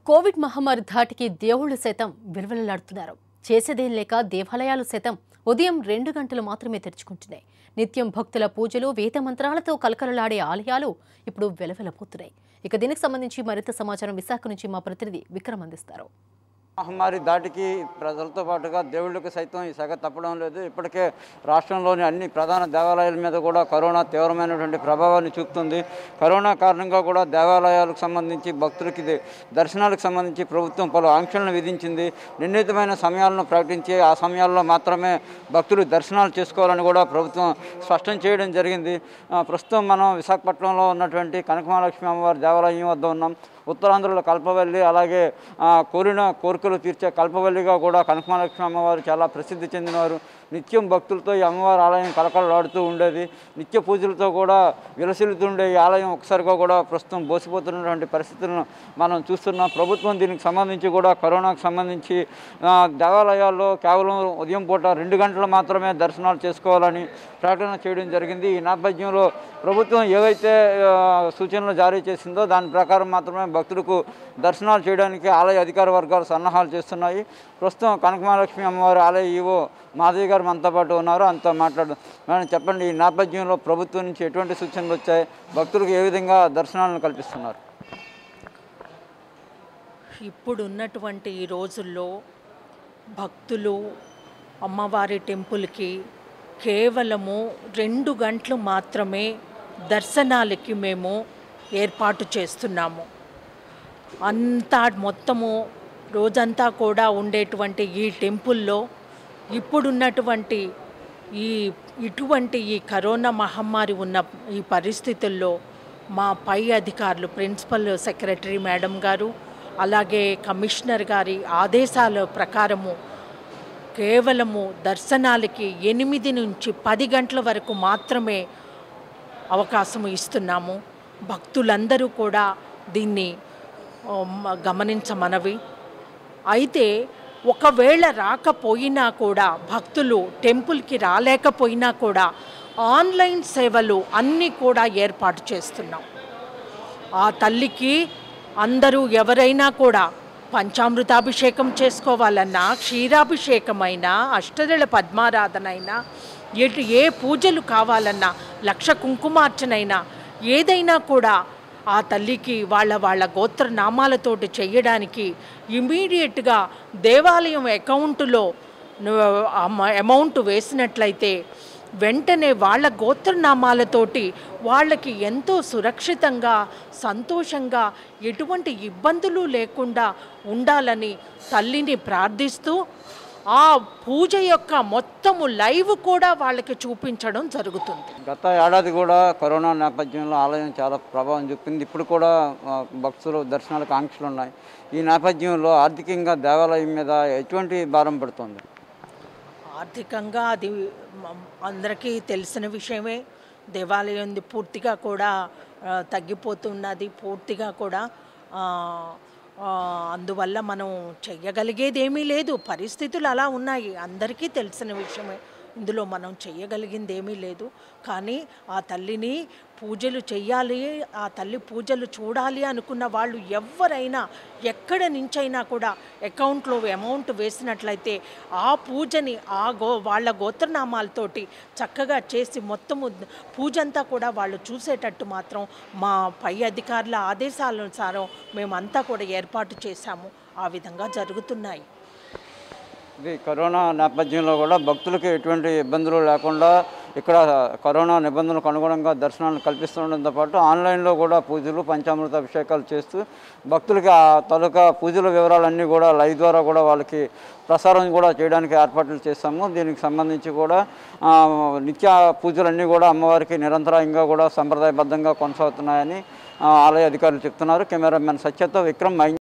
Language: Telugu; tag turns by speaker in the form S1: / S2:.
S1: కోవిడ్ మహమ్మారి ధాటికి దేవుళ్లు సైతం విలువలాడుతున్నారు చేసేదేం లేక దేవాలయాలు సైతం ఉదయం రెండు గంటలు మాత్రమే తెరుచుకుంటున్నాయి నిత్యం భక్తుల పూజలు వేద మంత్రాలతో కలకలలాడే ఆలయాలు ఇప్పుడు వెలవెలపోతున్నాయి ఇక దీనికి సంబంధించి మరింత సమాచారం విశాఖ నుంచి మా ప్రతినిధి విక్రమ్ అందిస్తారు
S2: మహమ్మారి దాటికి ప్రజలతో పాటుగా దేవుళ్ళకు సైతం ఈ సెగ తప్పడం లేదు ఇప్పటికే రాష్ట్రంలోని అన్ని ప్రధాన దేవాలయాల మీద కూడా కరోనా తీవ్రమైనటువంటి ప్రభావాన్ని చూపుతుంది కరోనా కారణంగా కూడా దేవాలయాలకు సంబంధించి భక్తులకి ది- దర్శనాలకు సంబంధించి ప్రభుత్వం పలు ఆంక్షలను విధించింది నిర్ణీతమైన సమయాలను ప్రకటించి ఆ సమయాల్లో మాత్రమే భక్తులు దర్శనాలు చేసుకోవాలని కూడా ప్రభుత్వం స్పష్టం చేయడం జరిగింది ఆ, ప్రస్తుతం మనం విశాఖపట్నంలో ఉన్నటువంటి కనకమహాలక్ష్మి అమ్మవారి దేవాలయం వద్ద ఉన్నాం ఉత్తరాంధ్రలో కల్పవల్లి అలాగే ఆ, కోరిన కోరికలు తీర్చే కల్పవల్లిగా కూడా కనకమహాలక్ష్మి అమ్మవారు చాలా ప్రసిద్ధి చెందినవారు నిత్యం భక్తులతో ఈ అమ్మవారి ఆలయం కలకలలాడుతూ ఉండేది నిత్య పూజలతో కూడా విలసిల్లుతుండే ఈ ఆలయం ఒకసారిగా కూడా ప్రస్తుతం బోసిపోతున్నటువంటి పరిస్థితులను మనం చూస్తున్నాం ప్రభుత్వం దీనికి సంబంధించి కూడా కరోనాకు సంబంధించి ఆ, దేవాలయాల్లో కేవలం ఉదయం పూట రెండు గంటలు మాత్రమే దర్శనాలు చేసుకోవాలని ప్రకటన చేయడం జరిగింది ఈ నేపథ్యంలో ప్రభుత్వం ఏవైతే ఆ, సూచనలు జారీ చేసిందో దాని ప్రకారం మాత్రమే భక్తులకు దర్శనాలు చేయడానికి ఆలయ అధికార వర్గాలు సన్నాహాలు చేస్తున్నాయి ప్రస్తుతం కనకమహాలక్ష్మి అమ్మవారి ఆలయ ఈవో మాధవి గారు మనతో పాటు ఉన్నారు అంతా మాట్లాడు మేడం చెప్పండి ఈ నేపథ్యంలో ప్రభుత్వం నుంచి ఎటువంటి సూచనలు వచ్చాయి భక్తులకు ఏ విధంగా దర్శనాలను కల్పిస్తున్నారు
S3: ఇప్పుడున్నటువంటి ఈ రోజుల్లో భక్తులు అమ్మవారి టెంపుల్కి కేవలము రెండు గంటలు మాత్రమే దర్శనాలకి మేము ఏర్పాటు చేస్తున్నాము అంతా మొత్తము రోజంతా కూడా ఉండేటువంటి ఈ టెంపుల్లో ఇప్పుడున్నటువంటి ఈ ఇటువంటి ఈ కరోనా మహమ్మారి ఉన్న ఈ పరిస్థితుల్లో మా పై అధికారులు ప్రిన్సిపల్ సెక్రటరీ మేడం గారు అలాగే కమిషనర్ గారి ఆదేశాల ప్రకారము కేవలము దర్శనాలకి ఎనిమిది నుంచి పది గంటల వరకు మాత్రమే అవకాశం ఇస్తున్నాము భక్తులందరూ కూడా దీన్ని ఆ, మ- గమనించమనవి అయితే ఒకవేళ రాకపోయినా కూడా భక్తులు టెంపుల్కి రాలేకపోయినా కూడా ఆన్లైన్ సేవలు అన్నీ కూడా ఏర్పాటు చేస్తున్నాం ఆ తల్లికి అందరూ ఎవరైనా కూడా పంచామృతాభిషేకం చేసుకోవాలన్నా క్షీరాభిషేకమైనా అష్టదళ పద్మారాధన అయినా ఎటు ఏ పూజలు కావాలన్నా లక్ష కుంకుమార్చనైనా ఏదైనా కూడా ఆ తల్లికి వాళ్ళ వాళ్ళ గోత్ర నామాలతోటి చేయడానికి ఇమీడియట్గా దేవాలయం అకౌంటులో అమౌంట్ వేసినట్లయితే వెంటనే వాళ్ళ గోత్రనామాలతోటి వాళ్ళకి ఎంతో సురక్షితంగా సంతోషంగా ఎటువంటి ఇబ్బందులు లేకుండా ఉండాలని తల్లిని ప్రార్థిస్తూ ఆ పూజ యొక్క మొత్తము లైవ్ కూడా వాళ్ళకి చూపించడం జరుగుతుంది
S2: గత ఏడాది కూడా కరోనా నేపథ్యంలో ఆలయం చాలా ప్రభావం చూపింది ఇప్పుడు కూడా ఆ, భక్తులు దర్శనాలకు ఆంక్షలు ఉన్నాయి ఈ నేపథ్యంలో ఆర్థికంగా దేవాలయం మీద ఎటువంటి భారం పడుతుంది
S3: ఆర్థికంగా అది మ- అందరికీ తెలిసిన విషయమే దేవాలయం పూర్తిగా కూడా ఆ, తగ్గిపోతున్నది పూర్తిగా కూడా ఆ, ఆ, అందువల్ల మనం చెయ్యగలిగేది ఏమీ లేదు పరిస్థితులు అలా ఉన్నాయి అందరికీ తెలిసిన విషయమే ఇందులో మనం చెయ్యగలిగింది ఏమీ లేదు కానీ ఆ తల్లిని పూజలు చెయ్యాలి ఆ తల్లి పూజలు చూడాలి అనుకున్న వాళ్ళు ఎవరైనా ఎక్కడ నుంచైనా కూడా అకౌంట్లో అమౌంట్ వేసినట్లయితే ఆ పూజని ఆ గో వాళ్ళ గోత్రనామాలతోటి చక్కగా చేసి మొత్తము పూజ అంతా కూడా వాళ్ళు చూసేటట్టు మాత్రం మా పై అధికారుల ఆదేశాలనుసారం మేమంతా కూడా ఏర్పాటు చేశాము ఆ విధంగా జరుగుతున్నాయి
S2: ఇది కరోనా నేపథ్యంలో కూడా భక్తులకు ఎటువంటి ఇబ్బందులు లేకుండా ఇక్కడ కరోనా నిబంధనలకు అనుగుణంగా దర్శనాలను కల్పిస్తుండడంతో పాటు ఆన్లైన్లో కూడా పూజలు పంచామృత అభిషేకాలు చేస్తూ భక్తులకి ఆ తాలూకా పూజల వివరాలన్నీ కూడా లైవ్ ద్వారా కూడా వాళ్ళకి ప్రసారం కూడా చేయడానికి ఏర్పాట్లు చేస్తాము దీనికి సంబంధించి కూడా ఆ, నిత్య పూజలన్నీ కూడా అమ్మవారికి నిరంతరాయంగా కూడా సంప్రదాయబద్ధంగా కొనసాగుతున్నాయని ఆ, ఆలయ అధికారులు చెప్తున్నారు కెమెరామెన్ సత్యతో విక్రమ్ మై